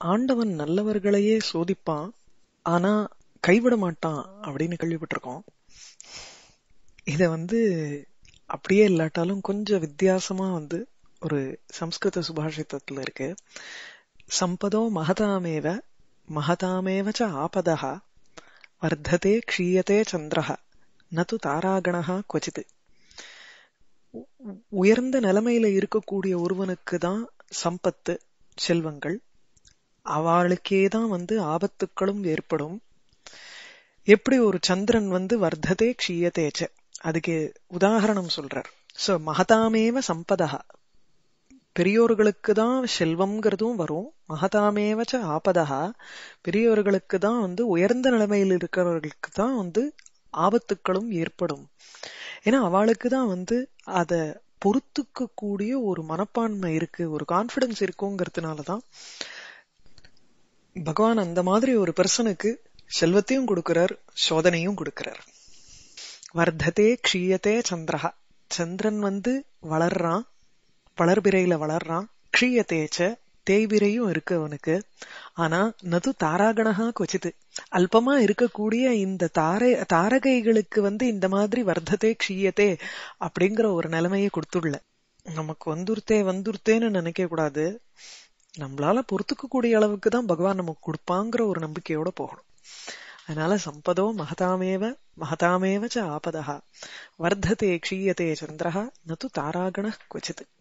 ஆண்டவன் நல்லவர்களையே சோதிப்பான் ஆனா கைவிட மாட்டான் அப்படின்னு கேள்விப்பட்டிருக்கோம் இத வந்து அப்படியே இல்லாட்டாலும் கொஞ்சம் வித்தியாசமா வந்து ஒரு சம்ஸ்கிருத சுபாஷிதத்துல இருக்கு சம்பதோ மகதாமேவ மகதாமேவ ச ஆபதः வர்த்ததே க்ஷீயதே சந்திரஹ நது தாராகணஹா கொச்சித் உயர்ந்த நிலைமையில இருக்கக்கூடிய ஒருவனுக்கு தான் சம்பத்து செல்வங்கள் அவளுக்கே தான் வந்து ஆபத்துக்களும் ஏற்படும் எப்படி ஒரு சந்திரன் வந்து வர்த்ததே க்ஷீயதேச்ச அதுக்கு உதாகரணம் சொல்றார் சோ மகதாமேவ சம்பதா பெரியோர்களுக்கு தான் செல்வம்ங்கிறதும் வரும் மகதாமேவச்ச ஆபதா பெரியோர்களுக்கு தான் வந்து உயர்ந்த நிலைமையில் இருக்கிறவர்களுக்கு தான் வந்து ஆபத்துக்களும் ஏற்படும் ஏன்னா அவளுக்கு தான் வந்து அத பொறுத்துக்க கூடிய ஒரு மனப்பான்மை இருக்கு ஒரு கான்பிடன்ஸ் இருக்குங்கிறதுனாலதான் பகவான் அந்த மாதிரி ஒரு பர்சனுக்கு செல்வத்தையும் கொடுக்கிறார் சோதனையும் கொடுக்கிறார் வர்த்ததே க்ஷீயத்தே சந்திரஹா சந்திரன் வந்து வளர்றான் வளர்பிறையில வளர்றான் க்ஷீயத்தேச்ச தேய்பிரையும் இருக்கு அவனுக்கு ஆனா நது தாராகணகா கொச்சித்து அல்பமா இருக்கக்கூடிய இந்த தாரை தாரகைகளுக்கு வந்து இந்த மாதிரி வர்த்ததே க்ஷீயத்தே அப்படிங்கிற ஒரு நிலைமையை கொடுத்துள்ள நமக்கு வந்துருத்தே வந்துருத்தேன்னு நினைக்க கூடாது நம்மளால பொறுத்துக்க கூடிய அளவுக்கு தான் பகவான் நமக்கு கொடுப்பாங்கிற ஒரு நம்பிக்கையோட போகணும் அதனால சம்பதோ மகதாமேவ மகதாமேவ ச ஆபதா வர்த்ததே க்ஷீயத்தே சந்திரஹா நது தாராகண கொச்சித்